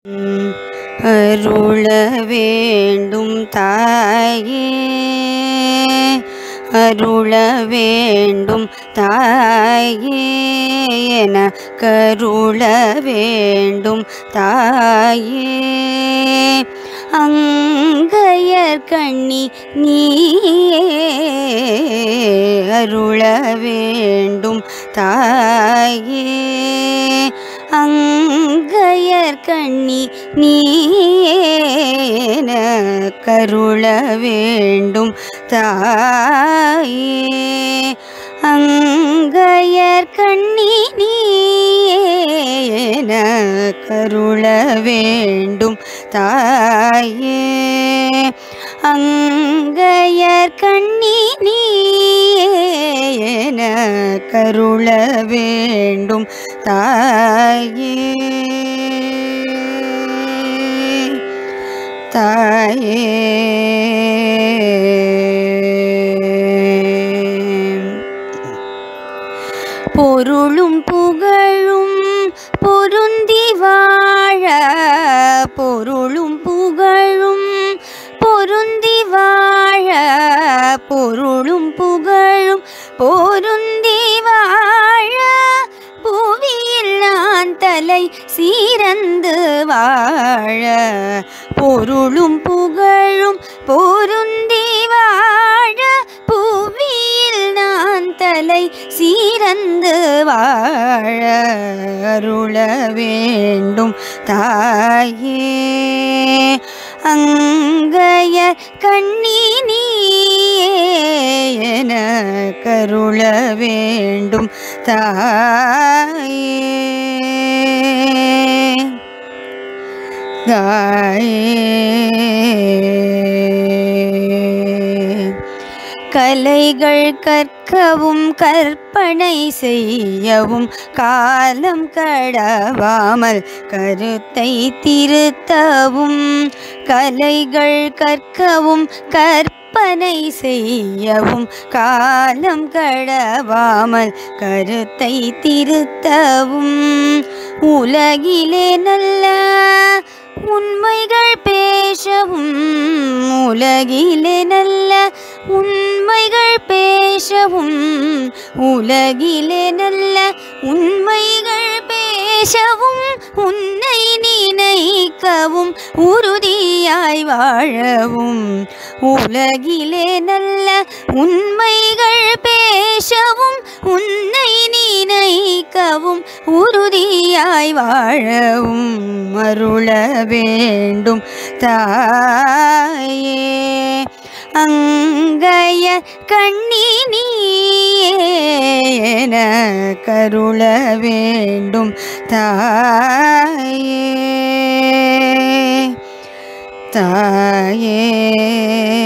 அருள வேண்டும் தாயே அருள வேண்டும் தாயே என கருள வேண்டும் தாயே அங்கையர் கண்ணி நீயே அருள வேண்டும் தாயே அங்கையர் கண்ணி நீயேன கருள வேண்டும் தாயே அங்கையர் கண்ணி நீயேன கருள வேண்டும் தாயே அங்கையர் கண்ணி நீயேன கருள வேண்டும் தாயே தாயே பொருளும் புகழும் பொருந்தி வாழ பொருளும் புகழும் பொருந்தி வாழ பொருளும் புகழும் பொருந்தி வாழ புவியில் நான் தலை சீரந்து வாழ பொருளும் புகழும் பொருந்தி வாழ புவியில் நான் தலை சீரந்து வாழ அருள வேண்டும் தாயே அங்கைய கண்ணி நீயேன கருள வேண்டும் தாயே தாயே கலைகள் கற்கவும் கற்பனை செய்யவும் காலம் கடவாமல் கருத்தை திருத்தவும் கலைகள் கற்கவும் கற்பனை செய்யவும் காலம் கடவாமல் கருத்தை திருத்தவும் உலகிலே நல்ல உண்மைகள் பேசவும் உலகிலே நல்ல உண்மைகள் பேசவும் உலகிலே நல்ல உண்மைகள் பேசவும் உன்னை நினைக்கவும் உறுதியாய் வாழவும் உலகிலே நல்ல உண்மைகள் பேசவும் உன்னை நினைக்கவும் உறுதியாய் வாழவும் அருள வேண்டும் தாயே அங்கைய கண்ணி நீயேன கருள வேண்டும் தாயே தாயே